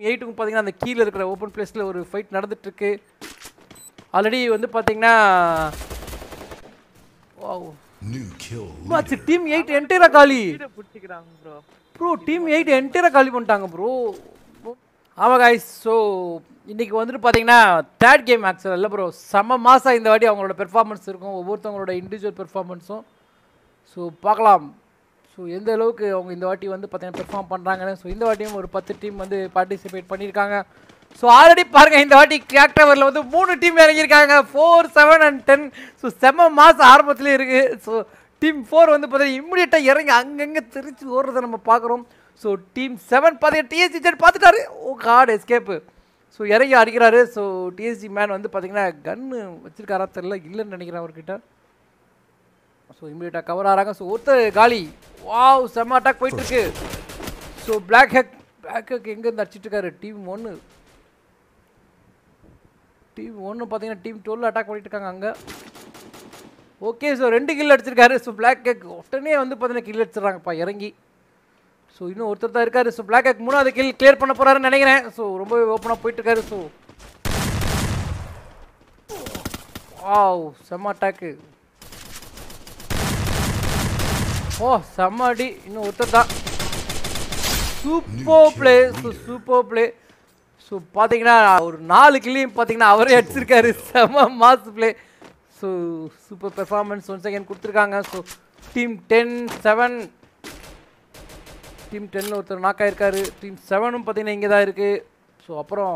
எயிட்டுக்கும் பார்த்தீங்கன்னா அந்த கீழே இருக்கிற ஓப்பன் பிளேஸில் ஒரு ஃபைட் நடந்துட்டுருக்கு ஆல்ரெடி வந்து பார்த்தீங்கன்னா New kill. ஆச்சு டீம் எயிட் என்டேரா காலி வீட புடிச்சிக்கிறாங்க ப்ரோ ப்ரோ டீம் எயிட் என்டேரா காலி பண்ணிட்டாங்க ப்ரோ ஆமாம் காய்ஸ் ஸோ இன்னைக்கு வந்துட்டு பார்த்தீங்கன்னா தேர்ட் கேம் ஆக்சுவல் இல்லை ப்ரோ செம்ம மாதம் இந்த வாட்டி அவங்களோட பெர்ஃபார்மன்ஸ் இருக்கும் ஒவ்வொருத்தவங்களோட இண்டிவிஜுவல் பெர்ஃபார்மன்ஸும் ஸோ பார்க்கலாம் ஸோ எந்த அளவுக்கு அவங்க இந்த வாட்டி வந்து பார்த்தீங்கன்னா பெர்ஃபார்ம் பண்ணுறாங்கன்னு ஸோ இந்த வாட்டியும் ஒரு பத்து டீம் வந்து பார்ட்டிசிபேட் பண்ணியிருக்காங்க ஸோ ஆல்ரெடி பாருங்கள் இந்த வாட்டி கிராக் டவரில் வந்து மூணு டீம் இறங்கியிருக்காங்க four seven and ten so செம்ம மாதம் ஆரம்பத்துலேயே இருக்குது ஸோ டீம் ஃபோர் வந்து பார்த்தீங்கன்னா இம்மிடியட்டாக இறங்கி அங்கங்கே தெரிச்சு ஓடுறதை நம்ம பார்க்குறோம் ஸோ டீம் செவன் பார்த்தீங்கன்னா டிஎஸ்சி ஜெட் பார்த்துட்டாரு ஓ காட் எஸ்கேப்பு ஸோ இறங்கி அடிக்கிறாரு ஸோ டிஎஸ்சி மேன் வந்து பார்த்தீங்கன்னா கன்று வச்சிருக்காரா தெரியல இல்லைன்னு நினைக்கிறேன் அவர்கிட்ட ஸோ இமீடியட்டாக கவர் ஆகிறாங்க ஸோ ஒருத்தர் காலி வாவ் செம்ம அட்டாக் போயிட்டு இருக்கு so black heck black heck எங்கேருந்து அடிச்சிட்டு இருக்காரு டீம் ஒன்று டீம் ஒன்று பார்த்தீங்கன்னா டீம் டுவெல் அட்டாக் பண்ணிட்டு இருக்காங்க அங்கே ஓகே ஸோ ரெண்டு கில் அடிச்சிருக்காரு ஸோ பிளாக் ஹெக் உடனே வந்து பார்த்தீங்கன்னா கில் அடிச்சிடுறாங்கப்பா இறங்கி ஸோ இன்னும் ஒருத்தர் தான் இருக்காரு ஸோ பிளாக் ஹெக் மூணாவது கில் கிளியர் பண்ண போறாருன்னு நினைக்கிறேன் ஸோ ரொம்பவே ஓப்பனாக போயிட்டு இருக்காரு ஸோ வாவ் செம்ம அட்டாக்கு ஓ செம்ம அடி இன்னும் ஒருத்தர் தான் super play so super play so பார்த்தீங்கன்னா ஒரு நாலு கிளியும் பார்த்தீங்கன்னா அவரே அடிச்சிருக்காரு செம்ம mass play so super performance one second கொடுத்துருக்காங்க so team ten seven team டென்னில் ஒருத்தர் நாக் ஆயிருக்காரு டீம் செவனும் பார்த்தீங்கன்னா இங்கே தான் இருக்குது ஸோ அப்புறம்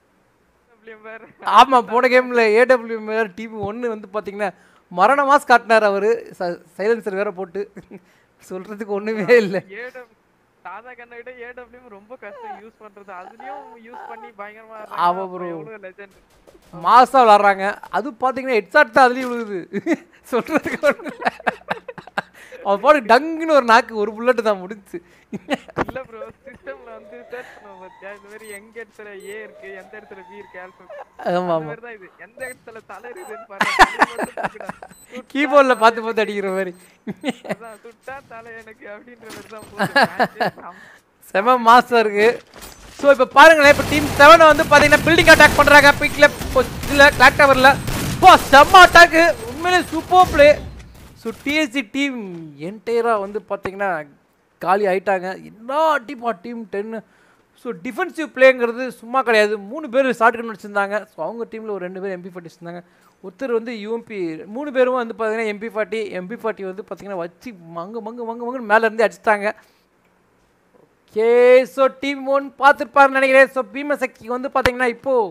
வேற ஆமாம் போன கேமில் ஏடபிள்யூ வேறு டீம் ஒன்று வந்து பார்த்தீங்கன்னா மரண மாஸ் காட்டினார் அவர் சைலன்சர் வேற போட்டு சொல்கிறதுக்கு ஒன்றுமே இல்லை ஏடம் சாதா கண்ணை விட ஏடபிள்யூ ரொம்ப கஷ்டம் யூஸ் பண்றது அதுலயும் யூஸ் பண்ணி பயங்கரமா ஆமா bro. எவ்வளவு லெஜெண்ட் மாசாக விளாட்றாங்க அது பார்த்தீங்கன்னா ஹெட்ஷாட் தான் அதுலேயும் விழுகுது சொல்கிறதுக்கு ஒன்றும் இல்லை அவன் பாட்டு டங்குன்னு ஒரு நாக்கு ஒரு புல்லட்டு தான் முடிஞ்சுச்சு இல்ல ப்ரோ சிஸ்டம்ல வந்து சர்ச் பண்ணுவோம் பாத்தியா இந்த மாதிரி எங்க இடத்துல ஏ இருக்கு எந்த இடத்துல பி இருக்கு ஆல்பா ஆமாம் அந்த ஆமாம் மாதிரி தான் இது எந்த இடத்துல தலை இருக்குதுன்னு பாருங்க கீபோர்டில் பார்த்து பார்த்து அடிக்கிற மாதிரி அதான் சுட்டா தலை எனக்கு அப்படின்ற மாதிரி தான் போகுது செம மாசம் இருக்கு ஸோ இப்போ பாருங்களேன் இப்போ டீம் செவனை வந்து பார்த்தீங்கன்னா பில்டிங் அட்டாக் பண்ணுறாங்க பிக்கில் இதில் கிளாக் டவரில் ஓ செம்ம அட்டாக்கு உண்மையிலே super play so TSC team என்டையராக வந்து பார்த்தீங்கன்னா காலி ஆயிட்டாங்க என்ன அடிப்பா டீம் டென்னு ஸோ டிஃபென்சிவ் பிளேங்கிறது சும்மா கிடையாது மூணு பேர் ஷார்ட் கன் வச்சுருந்தாங்க ஸோ அவங்க டீமில் ஒரு ரெண்டு பேர் எம்பி ஃபார்ட்டி வச்சுருந்தாங்க ஒருத்தர் வந்து யூஎம்பி மூணு பேரும் வந்து பார்த்தீங்கன்னா எம்பி ஃபார்ட்டி எம்பி ஃபார்ட்டி வந்து பார்த்தீங்கன்னா வச்சு மங்கு மங்கு மங்கு மங்குன்னு மேலே இருந்து அடிச்சிட்டாங்க ஓகே ஸோ டீம் ஒன் பார்த்துருப்பாருன்னு நினைக்கிறேன் ஸோ பீமசக்திக்கு வந்து பார்த்தீங்கன்னா இப்போது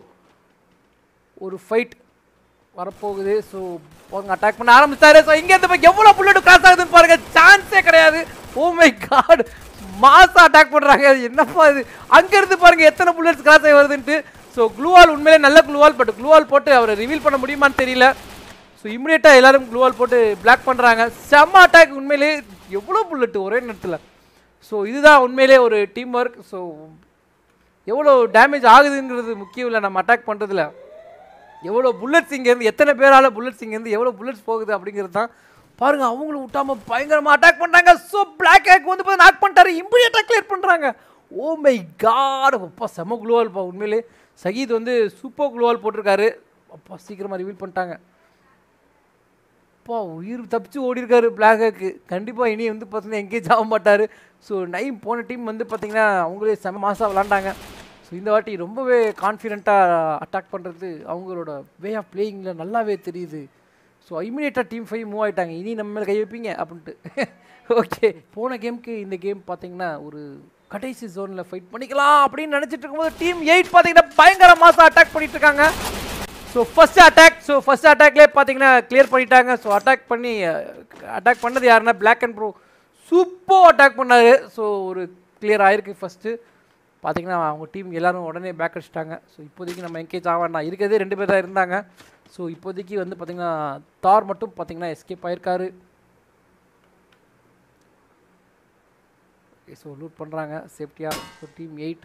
ஒரு ஃபைட் வரப்போகுது ஸோ அவங்க அட்டாக் பண்ண ஆரம்பிச்சாரு ஸோ இங்கே இருந்து எவ்வளோ புல்லட் கிராஸ் ஆகுதுன்னு பாருங்க சான்ஸே கிடையாது ஓ மை காட் மாசா அட்டாக் பண்ணுறாங்க என்னப்பா இது அங்கேருந்து பாருங்க எத்தனை புல்லட்ஸ் கிராஸ் ஆகி வருதுன்ட்டு ஸோ க்ளூவால் உண்மையிலே நல்ல க்ளூவால் பட் க்ளூவால் போட்டு அவரை ரிவீல் பண்ண முடியுமான்னு தெரியல ஸோ இமிடியேட்டாக எல்லாரும் க்ளூவால் போட்டு பிளாக் பண்ணுறாங்க செம்ம அட்டாக் உண்மையிலே எவ்வளோ புல்லட் ஒரே நேரத்தில் ஸோ இதுதான் உண்மையிலே ஒரு டீம் ஒர்க் ஸோ எவ்வளோ டேமேஜ் ஆகுதுங்கிறது முக்கியம் இல்லை நம்ம அட்டாக் பண்ணுறதுல எவ்வளோ புல்லட்ஸ் இங்கேருந்து எத்தனை பேரால் புல்லட்ஸ் இங்கேருந்து எவ்வளோ புல்லட்ஸ் போகுது அப்படிங்கிறது தான் பாருங்க அவங்களும் விட்டாம பயங்கரமாக அட்டாக் பண்ணுறாங்க ஸோ பிளாக் ஹேக் வந்து பார்த்து நாக் பண்ணிட்டாரு இம்மிடியட்டாக கிளியர் பண்ணுறாங்க ஓ மை காட் அப்பா செம குளோவால்ப்பா உண்மையிலே சகீத் வந்து சூப்பர் குளோவால் போட்டிருக்காரு அப்பா சீக்கிரமாக ரிவீல் பண்ணிட்டாங்க அப்பா உயிர் தப்பிச்சு ஓடி இருக்காரு பிளாக் ஹேக்கு கண்டிப்பாக இனி வந்து பார்த்தீங்கன்னா எங்கேஜ் ஆக மாட்டார் ஸோ நைம் போன டீம் வந்து பார்த்தீங்கன்னா அவங்களே செம மாசாக விளாண்டாங்க ஸோ இந்த வாட்டி ரொம்பவே கான்ஃபிடென்ட்டாக அட்டாக் பண்ணுறது அவங்களோட வே ஆஃப் பிளேயிங்கில் நல்லாவே தெரியுது ஸோ இமீடியட்டாக டீம் ஃபைவ் மூவ் ஆயிட்டாங்க இனி நம்ம மேலே கை வைப்பீங்க அப்படின்ட்டு ஓகே போன கேமுக்கு இந்த கேம் பார்த்தீங்கன்னா ஒரு கடைசி ஜோனில் ஃபைட் பண்ணிக்கலாம் அப்படின்னு நினச்சிட்டு இருக்கும்போது டீம் எயிட் பார்த்தீங்கன்னா பயங்கர மாதம் அட்டாக் பண்ணிட்டு இருக்காங்க so first attack so first அட்டாக்லேயே பார்த்தீங்கன்னா கிளியர் பண்ணிட்டாங்க ஸோ அட்டாக் பண்ணி அட்டாக் பண்ணது யாருன்னா black and bro super attack பண்ணாரு ஸோ ஒரு கிளியர் ஆயிருக்கு ஃபஸ்ட்டு பார்த்தீங்கன்னா அவங்க டீம் எல்லாரும் உடனே பேக் அடிச்சிட்டாங்க ஸோ இப்போதைக்கு நம்ம என்கேஜ் ஆவாண்டா இருக்கிறதே ரெண்டு பேர் தான் இருந்தாங்க ஸோ இப்போதைக்கு வந்து பார்த்தீங்கன்னா தார் மட்டும் பார்த்தீங்கன்னா எஸ்கேப் ஆயிருக்காரு ஸோ லூட் பண்ணுறாங்க சேஃப்டியாக ஸோ டீம் எயிட்டு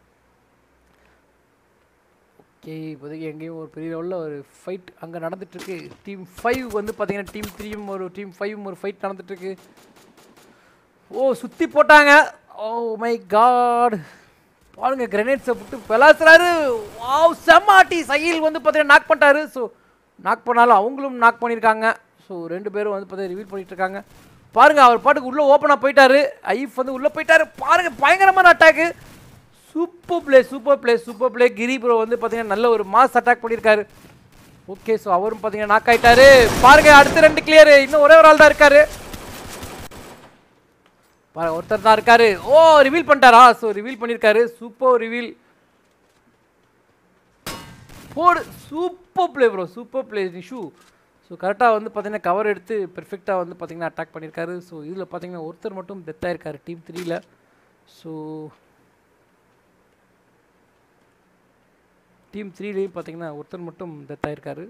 ஓகே இப்போதைக்கு எங்கேயும் ஒரு பெரிய லெவலில் ஒரு ஃபைட் அங்கே நடந்துட்டுருக்கு டீம் ஃபைவ் வந்து பார்த்தீங்கன்னா டீம் த்ரீயும் ஒரு டீம் ஃபைவும் ஒரு ஃபைட் நடந்துட்டுருக்கு ஓ சுற்றி போட்டாங்க ஓ மை காட் பாருங்க கிரனேட்ஸை விட்டு பெலாசுறாரு வாவ் செம்மாட்டி சைல் வந்து பார்த்தீங்கன்னா நாக் பண்ணிட்டாரு ஸோ நாக் பண்ணாலும் அவங்களும் நாக் பண்ணியிருக்காங்க ஸோ ரெண்டு பேரும் வந்து பார்த்தீங்கன்னா ரிவீல் பண்ணிட்டு இருக்காங்க பாருங்க அவர் பாட்டுக்கு உள்ளே ஓப்பனாக போயிட்டாரு ஐஃப் வந்து உள்ளே போயிட்டாரு பாருங்க பயங்கரமான attack super play super play super play Giri bro வந்து பார்த்தீங்கன்னா நல்ல ஒரு மாஸ் அட்டாக் பண்ணியிருக்காரு ஓகே ஸோ அவரும் பார்த்தீங்கன்னா நாக் ஆயிட்டாரு பாருங்க அடுத்த ரெண்டு கிளியர் இன்னும் ஒரே ஒரு ஆள் தான் இருக்காரு பாருங்க ஒருத்தர் தான் இருக்காரு ஓ ரிவீல் பண்ணிட்டாரா ஸோ ரிவீல் பண்ணியிருக்காரு சூப்பர் ரிவீல் போடு super play bro super play Nishu so கரெக்டாக வந்து பார்த்தீங்கன்னா கவர் எடுத்து பெர்ஃபெக்டாக வந்து பார்த்தீங்கன்னா அட்டாக் பண்ணியிருக்காரு ஸோ இதில் பார்த்தீங்கன்னா ஒருத்தர் மட்டும் டெத் ஆயிருக்காரு டீம் த்ரீல ஸோ டீம் த்ரீலேயும் பார்த்தீங்கன்னா ஒருத்தர் மட்டும் டெத் ஆயிருக்காரு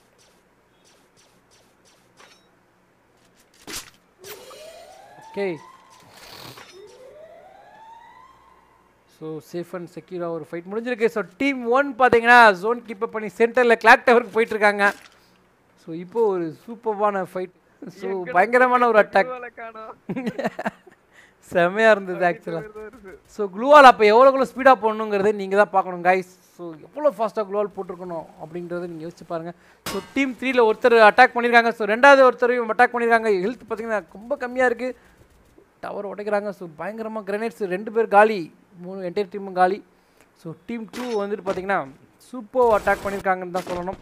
ஓகே ஸோ சேஃப் அண்ட் செக்யூராக ஒரு ஃபைட் முடிஞ்சிருக்கு ஸோ டீம் ஒன் பார்த்தீங்கன்னா ஜோன் கீப்பப் பண்ணி சென்டரில் கிளாக் டவருக்கு போயிட்டு இருக்காங்க ஸோ இப்போ ஒரு சூப்பர்வான ஃபைட் ஸோ பயங்கரமான ஒரு அட்டாக் குளோவால காணோம் செமையாக இருந்தது ஆக்சுவலாக இதோ இருக்கு. ஸோ க்ளூவால் அப்போ எவ்வளோக்குள்ள ஸ்பீடாக போடணுங்கிறத நீங்கள் தான் பார்க்கணும் கைஸ் ஸோ எவ்வளோ ஃபாஸ்ட்டாக க்ளூவால் போட்டிருக்கணும் அப்படின்றத நீங்கள் யோசிச்சு பாருங்கள் ஸோ டீம் த்ரீல ஒருத்தர் அட்டாக் பண்ணியிருக்காங்க ஸோ ரெண்டாவது ஒருத்தரையும் அட்டாக் பண்ணியிருக்காங்க ஹெல்த் பார்த்தீங்கன்னா ரொம்ப கம்மியாக இருக்குது டவர் உடைக்கிறாங்க ஸோ பயங்கரமாக கிரனேட்ஸ் ரெண்டு பேர் காலி மூணு என்டையர் டீமும் காலி ஸோ டீம் டூ வந்துட்டு பார்த்தீங்கன்னா சூப்பர் அட்டாக் பண்ணியிருக்காங்கன்னு தான் சொல்லணும்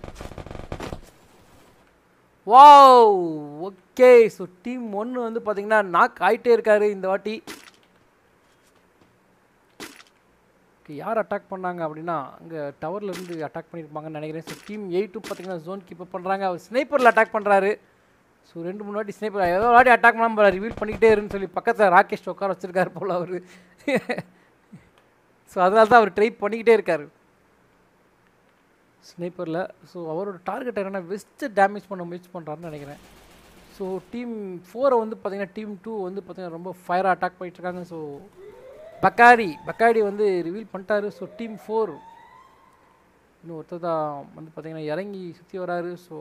வாவ் ஓகே ஸோ டீம் ஒன்று வந்து பார்த்தீங்கன்னா நாக் ஆயிட்டே இருக்காரு இந்த வாட்டி Okay, யார் அட்டாக் பண்ணாங்க அப்படின்னா அங்கே டவர்லேருந்து அட்டாக் பண்ணியிருப்பாங்கன்னு நினைக்கிறேன் ஸோ டீம் எயிட்டும் பார்த்தீங்கன்னா ஜோன் கீப்பப் பண்ணுறாங்க அவர் ஸ்னைப்பரில் அட்டாக் பண்ணுறாரு ஸோ ரெண்டு மூணு வாட்டி ஸ்னைப்பர் ஏதோ ஒரு வாட்டி அட்டாக் பண்ணாமல் ரிவீல் பண்ணிக்கிட்டே இருன்னு சொல்லி பக்கத்தில் ராகேஷ் உட்கார வச்சிருக்காரு போல் அவர் ஸோ அதனால தான் அவர் ட்ரை பண்ணிக்கிட்டே இருக்காரு ஸ்னைப்பரில் ஸோ அவரோட டார்கெட் என்னென்னா வெஸ்ட்டு டேமேஜ் பண்ண முயற்சி பண்ணுறாருன்னு நினைக்கிறேன் ஸோ டீம் ஃபோரை வந்து பார்த்தீங்கன்னா டீம் டூ வந்து பார்த்தீங்கன்னா ரொம்ப ஃபயராக அட்டாக் பண்ணிட்டுருக்காங்க ஸோ பக்காரி பக்காடி வந்து ரிவீல் பண்ணிட்டாரு ஸோ டீம் ஃபோர் இன்னும் ஒருத்தர் தான் வந்து பார்த்தீங்கன்னா இறங்கி சுற்றி வராரு ஸோ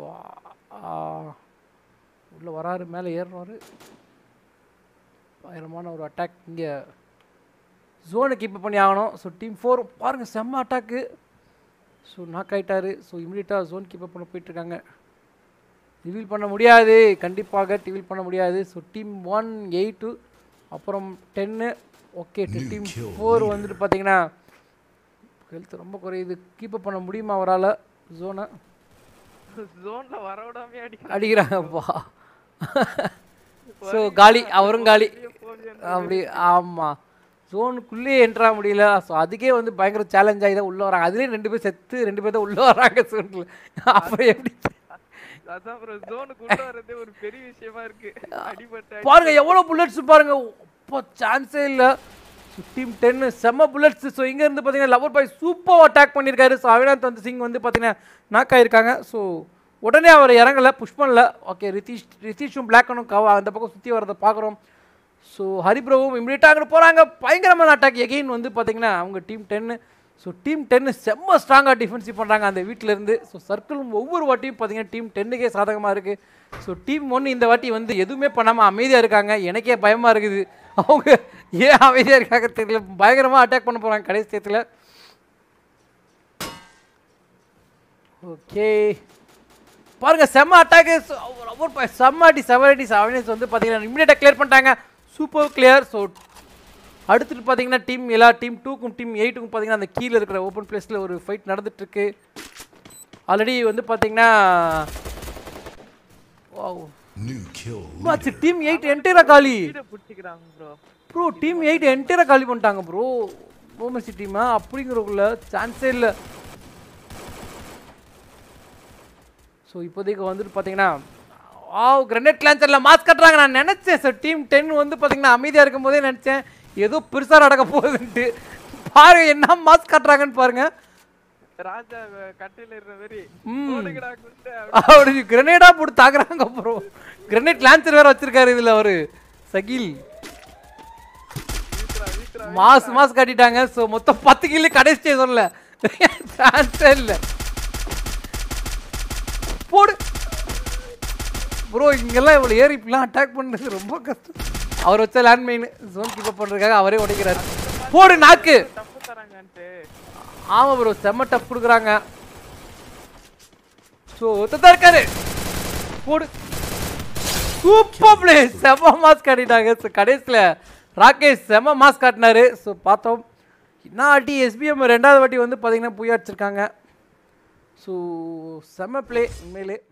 உள்ளே வராரு மேலே ஏறுறாரு பயங்கரமான ஒரு அட்டாக் இங்கே ஜோனை கீப் பண்ணி ஆகணும் ஸோ டீம் ஃபோர் பாருங்கள் செம்ம அட்டாக்கு ஸோ நாக் ஆயிட்டாரு ஸோ இமீடியட்டாக ஜோன் கீப்பப் பண்ண போயிட்டுருக்காங்க ரிவீல் பண்ண முடியாது கண்டிப்பாக ரிவீல் பண்ண முடியாது ஸோ டீம் ஒன் எயிட்டு அப்புறம் டென்னு ஓகே டீம் ஃபோர் வந்துட்டு பார்த்தீங்கன்னா ஹெல்த் ரொம்ப குறையுது கீப்பப் பண்ண முடியுமா அவரால் ஜோனை ஜோன்ல வர விடாம அடிக்கிறான் அடிக்கிறாங்கப்பா ஸோ காலி அவரும் காலி அப்படி ஆமாம் ஜோனுக்குள்ளேயே என்ட்ரா முடியல ஸோ அதுக்கே வந்து பயங்கர சேலஞ்ச் ஆகி தான் உள்ளே வராங்க அதுலேயும் ரெண்டு பேர் செத்து ரெண்டு பேர் தான் உள்ளே வராங்க ஜோனில் அப்புறம் எப்படி அதான் ப்ரோ ஜோனுக்கு உள்ள வரதே ஒரு பெரிய விஷயமா இருக்கு அடிபட்ட பாருங்க எவ்வளோ புல்லட்ஸ் பாருங்க இப்போ சான்ஸே இல்லை டீம் டென்னு செம்ம புல்லட்ஸ் ஸோ இங்கேருந்து பார்த்தீங்கன்னா லவர் பாய் சூப்பர் அட்டாக் பண்ணியிருக்காரு ஸோ அவினாந்த் வந்து சிங் வந்து பார்த்தீங்கன்னா நாக் ஆயிருக்காங்க ஸோ உடனே அவர் இறங்கலை புஷ் பண்ணல ஓகே ரிதீஷ் ரிதீஷும் பிளாக்கனும் கவ அந்த பக்கம் சுற்றி வரதை பார்க்குறோம் ஸோ ஹரிப்ரவும் இம்மிடியட்டாக அங்கே போகிறாங்க பயங்கரமான அட்டாக் எகெயின் வந்து பார்த்தீங்கன்னா அவங்க team ten so team ten செம்ம ஸ்ட்ராங்காக டிஃபென்சிவ் பண்ணுறாங்க அந்த வீட்டிலேருந்து ஸோ சர்க்கிளும் ஒவ்வொரு வாட்டியும் பார்த்தீங்கன்னா டீம் டென்னுக்கே சாதகமாக இருக்குது ஸோ டீம் ஒன்று இந்த வாட்டி வந்து எதுவுமே பண்ணாமல் அமைதியாக இருக்காங்க எனக்கே பயமாக இருக்குது அவங்க ஏன் அமைதியாக இருக்காங்க தெரியல பயங்கரமாக அட்டாக் பண்ண போகிறாங்க கடைசி தேத்தில் ஓகே பாருங்க செம்ம அட்டாக்கு ஒவ்வொரு செம்ம அடி செவன் அடி செவன் வந்து பார்த்தீங்கன்னா இமீடியட்டாக கிளியர் பண்ணிட்டாங்க சூப்பர் கிளியர் ஸோ அடுத்துட்டு பார்த்தீங்கன்னா டீம் எல்லா டீம் டூக்கும் டீம் எயிட்டுக்கும் பார்த்தீங்கன்னா அந்த கீழே இருக்கிற ஓப்பன் பிளேஸில் ஒரு ஃபைட் நடந்துட்டுருக்கு ஆல்ரெடி வந்து பார்த்தீங்கன்னா வாவ் New kill. ஆச்சு டீம் எயிட் என்டீரா காலி கீழே பிடிச்சிக்கிறாங்க ப்ரோ ப்ரோ டீம் எயிட் என்டீரா காலி பண்ணிட்டாங்க ப்ரோ ஓமசி டீமா அப்படிங்கிறக்குள்ள சான்ஸே இல்லை ஸோ இப்போதைக்கு வந்துட்டு பார்த்தீங்கன்னா ஆ கிரனேட் லான்ச்சரில் மாஸ்க் கட்டுறாங்க நான் நினச்சேன் சார் டீம் டென் வந்து பார்த்தீங்கன்னா அமைதியாக இருக்கும்போதே நினச்சேன் ஏதோ பெருசாக நடக்க போகுதுன்ட்டு பாருங்க என்ன மாஸ்க் கட்டுறாங்கன்னு பாருங்க ராஜா அஹ், கட்டையில இருக்கிற மாதிரி ம். போடுங்கடா குண்டு அப்படி கிரனேடாக போட்டு தாக்குறாங்க ப்ரோ கிரனேட் லான்ச்சர் வேற வச்சிருக்காரு இதில் அவர் சகில் வீசுறா வீசுறா மாஸ் மாஸ் கட்டிட்டாங்க ஸோ மொத்தம் பத்து கில்லு கடைசி சொல்லல சான்ஸே இல்லை போடு ப்ரோ இங்கெல்லாம் இவ்வளோ ஏறி இப்படிலாம் அட்டாக் பண்ணுறது ரொம்ப கஷ்டம் அவர் வச்ச லேண்ட்மைன் ஜோன் கீப்பப் பண்ணுறதுக்காக அவரே உடைக்கிறாரு போடு நாக்கு தப்பு தராங்க என்னன்ட்டு ஆமா ப்ரோ செம்ம டஃப் கொடுக்குறாங்க ஸோ ஒருத்தர் இருக்காரு போடு சூப்பர் பிளே செம்ம மாஸ் காட்டிட்டாங்க ஸோ கடைசியில் ராகேஷ் செம்ம மாஸ் காட்டினாரு ஸோ பார்த்தோம் என்ன வாட்டி எஸ்பிஎம் ரெண்டாவது வாட்டி வந்து பார்த்தீங்கன்னா புய் அடிச்சிருக்காங்க ஸோ செம்ம பிளே உண்மையிலே